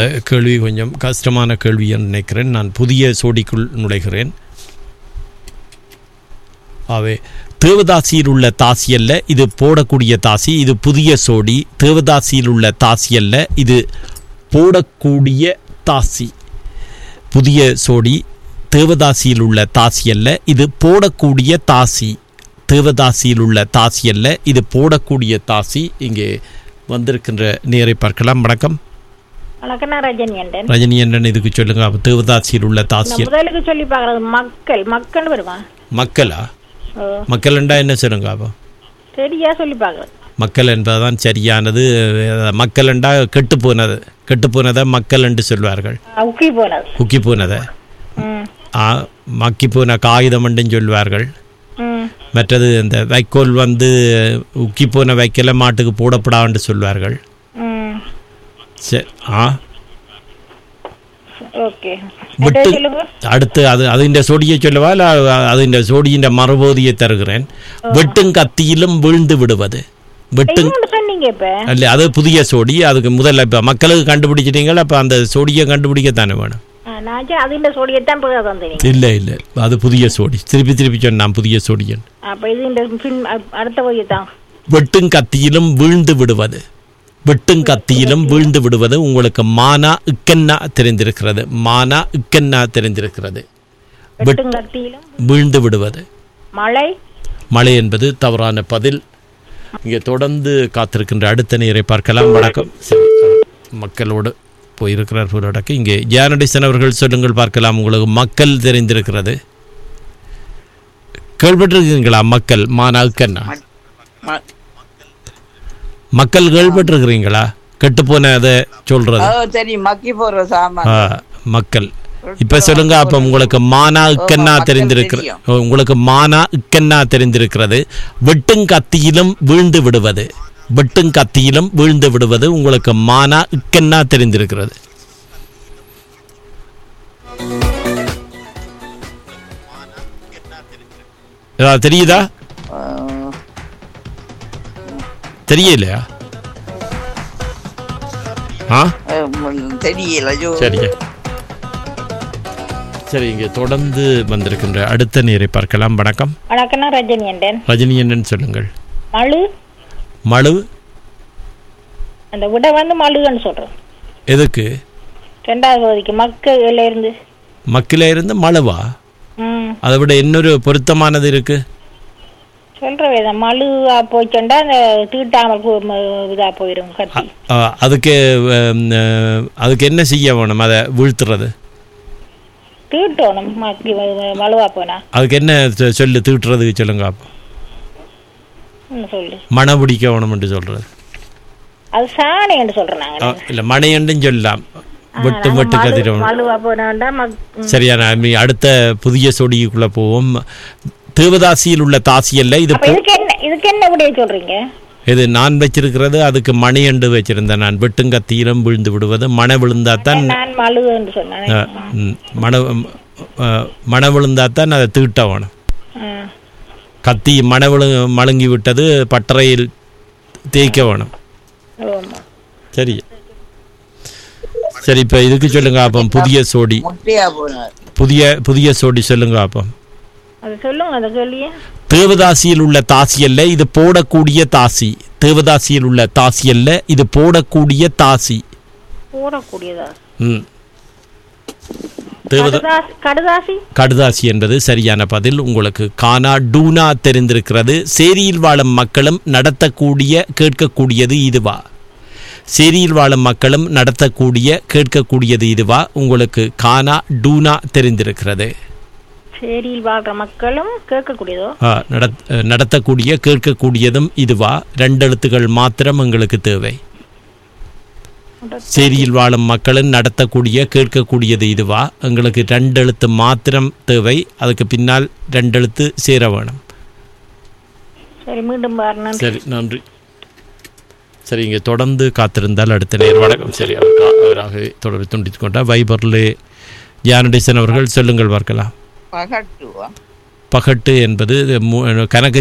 கேள்வி கொஞ்சம் கஷ்டமான கேள்வி என்று நினைக்கிறேன் நான் புதிய சோடிக்குள் நுழைகிறேன் ஆவே தேவதாசியில் உள்ள தாசி அல்ல இது போடக்கூடிய தாசி இது புதிய சோடி தேவதாசியில் உள்ள தாசி அல்ல இது போடக்கூடிய தாசி புதிய சோடி தேவதாசியில் உள்ள தாசி அல்ல இது போடக்கூடிய தாசி தேவதாசியில் உள்ள தாசி அல்ல இது போடக்கூடிய தாசி இங்கே வந்திருக்கின்ற நேரை பார்க்கலாம் வணக்கம் வணக்கம் நான் ரஜினி என்றேன் ரஜினி என்னன்னு இதுக்கு சொல்லுங்க அப்ப தேவதாசியில் உள்ள தாசி நான் முதலுக்கு சொல்லி பார்க்கறது மக்கள் மக்கள் வருமா மக்களா ஓ மக்கள்ண்டா என்ன சொல்லுங்க அப்போ சரியா சொல்லி பார்க்கறது மக்கள் என்பதுதான் சரியானது அஹ், மக்கள்ண்டா கெட்டு போனது கெட்டு போனதை மக்கள் என்று சொல்வார்கள் உக்கி போனது உக்கி போனதை ம் ஆ, மக்கி போன காகிதம் என்றும் சொல்வார்கள் ம் மற்றது இந்த வைக்கோல் வந்து உக்கி போன வைக்கல மாட்டுக்கு போடப்படான்னு சொல்வார்கள் ம் சரி ஆ ஓகே விட்டு சொல்லுங்க அடுத்து அது അതിന്റെ സോഡിയെ ചൊല്ലുവാ അല്ല അതിന്റെ സോഡിയുടെ മറുപടിയെ തരുகிறேன் வெட்டும் கத்தியிலும் விழுந்து விடுவது வெட்டும் இன்னொன்று சொன்னீங்க இப்ப அல்ல அது புதிய சோடி அதுக்கு முதல்ல இப்போ மக்களுக்கு கண்டுபிடிச்சிட்டீங்களா அப்போ அந்த சோடியை கண்டுபிடிக்கத்தானே வேணும் ஆ, நான் சரி, അതിന്റെ സോഡിയെത്താൻ പോകാ തന്നിനി இல்லை இல்லை அது புதிய சோடி திருப்பி திருப்பி சொன்னான் புதிய சோடியன் അപ്പൊ ഇതിന്റെ പിൻ അ- അടുത്ത പോയിത്താ வெட்டும் கத்தியிலும் வீழ்ந்து விடுவது வெட்டும் கத்தியிலும் வீழ்ந்து விடுவது உங்களுக்கு மானா இக்கன்னா தெரிந்திருக்கிறது மானா இக்கன்னா தெரிந்திருக்கிறது വെട്ടും കത്തിയിലും வீழ்ந்து விடுவது മഴை மழை என்பது தவறான பதில் இங்கே தொடர்ந்து காத்திருக்கின்ற அடுத்த நேரை பார்க்கலாம் வணக்கம் சரி மக்களோடு போயிருக்கிறார் போலடக்கு இங்கே ஜானடிசன் அவர்கள் சொல்லுங்கள் பார்க்கலாம் உங்களுக்கு மக்கள் தெரிந்திருக்கிறது கேள்விப்பட்டிருக்கீங்களா மக்கள் மானாக்கன்னா ம- மக்கள் கேள்விப்பட்டிருக்கிறீங்களா கெட்டுப்போன அதை சொல்றது ஓ சரி மக்கி போடுற சாமான் ஆ, மக்கள் இப்ப சொல்லுங்க அப்ப உங்களுக்கு மானா இக்கன்னா மக்கள் தெரிந்திருக்கிற தெரியும். ஓ, உங்களுக்கு மானா இக்கன்னா தெரிந்திருக்கிறது வெட்டும் கத்தியிலும் வீழ்ந்து விடுவது வெட்டும் கத்தியிலும் வீழ்ந்து விடுவது உங்களுக்கு மானா இக்கன்னா தெரிந்திருக்கிறது ஏதாவது தெரியுதா ஆ, தெரியலையா ஆ ம், தெரியல ஐயோ சரிங்க சரி இங்கே தொடர்ந்து வந்திருக்கின்ற அடுத்த நேரை பார்க்கலாம் வணக்கம் வணக்கம் நான் ரஜினி என்றேன் ரஜினி என்னன்னு சொல்லுங்கள் மழு மழு அந்த விட வந்து மழுன்னு சொல்றோம் எதுக்கு ரெண்டாவது பகுதிக்கு மக்கள்ல இருந்து மக்கில இருந்து மழுவா ம் அதை விட இன்னொரு பொருத்தமானது இருக்கு சொல்ற வேதம் மழுவா போய்ச்சோண்டா அந்த தீட்டாமல் போ- ம- இதா போயிடும் கத்தி ஆ, அதுக்கு ஹம், அஹ், அதுக்கு என்ன செய்ய வேணும் அதை வீழ்த்துறது தீட்டோணும் மக்கி ம- மழுவா போனா அதுக்கு என்ன சொ- சொல்லு தீட்டுறதுக்கு சொல்லுங்க அப்போ ம், சொல்லு மண பிடிக்க வேணும்னு சொல்றது அது சாணி என்று சொல்றோம் நாங்க ஆ, இல்ல மணையண்டும் சொல்லலாம் வெட்டு வெட்டு கதிரவன் மழுவா போனாண்டா மக் ம், சரியான மீ அடுத்த புதிய சொடிக்குள்ள போவோம் தேவதாசியில் உள்ள தாசி அல்ல இது அப்ப இதுக்கு என்ன இதுக்கு என்ன விடைய சொல்றீங்க இது நான் வச்சிருக்கிறது அதுக்கு மணி என்று வச்சிருந்தேன் நான் வெட்டுங்கத்தியிலும் விழுந்து விடுவது மழை விழுந்தாத்தான் நான் மழு என்று சொன்னேன் அஹ், ம், மழை அஹ், மழை விழுந்தாத்தான் அதை தீட்ட வேணும் ம். கத்தி மழை விழு மழுங்கி விட்டது பட்டறையில் தேய்க்க வேணும் ஆமா. சரி சரி இப்போ இதுக்கு சொல்லுங்க அப்போ புதிய சோடி முட்டையா போனார் புதிய புதிய சோடி சொல்லுங்க அப்போ அது சொல்லுங்க அந்த கேள்வியே தேவதாசியில் உள்ள தாசி அல்ல இது போடக்கூடிய தாசி தேவதாசியில் உள்ள தாசி அல்ல இது போடக்கூடிய தாசி போடக்கூடியதா ம் தேவதா கடுதாசி கடுதாசி கடுதாசி என்பது சரியான பதில் உங்களுக்கு கானா டூனா தெரிந்திருக்கிறது சேரியில் வாழும் மக்களும் நடத்தக்கூடிய கேட்கக்கூடியது இதுவா சேரியில் வாழும் மக்களும் நடத்தக்கூடிய கேட்கக்கூடியது இதுவா உங்களுக்கு கானா டூனா தெரிந்திருக்கிறது சேரியில் வாழ்ற மக்களும் கேட்கக்கூடியதோ ஆ, நடத்- நடத்தக்கூடிய கேட்கக்கூடியதும் இதுவா ரெண்டு எழுத்துக்கள் மாத்திரம் எங்களுக்கு தேவை சேரியில் வாழும் மக்களும் நடத்தக்கூடிய கேட்கக்கூடியது இதுவா எங்களுக்கு ரெண்டு எழுத்து மாத்திரம் தேவை அதுக்கு பின்னால் ரெண்டு எழுத்து சேர வேணும் சரி மீண்டும் பாருங்க சரி நன்றி சரி இங்கே தொடர்ந்து காத்திருந்தால் அடுத்த நேர் வணக்கம் சரி அவர் கா- அவராக தொடர்பு துண்டித்து கொண்டார் வைபர்லே ஜானடிசன் அவர்கள் சொல்லுங்கள் பார்க்கலாம் பகட்டுவா பகட்டு என்பது மு- கணக்கு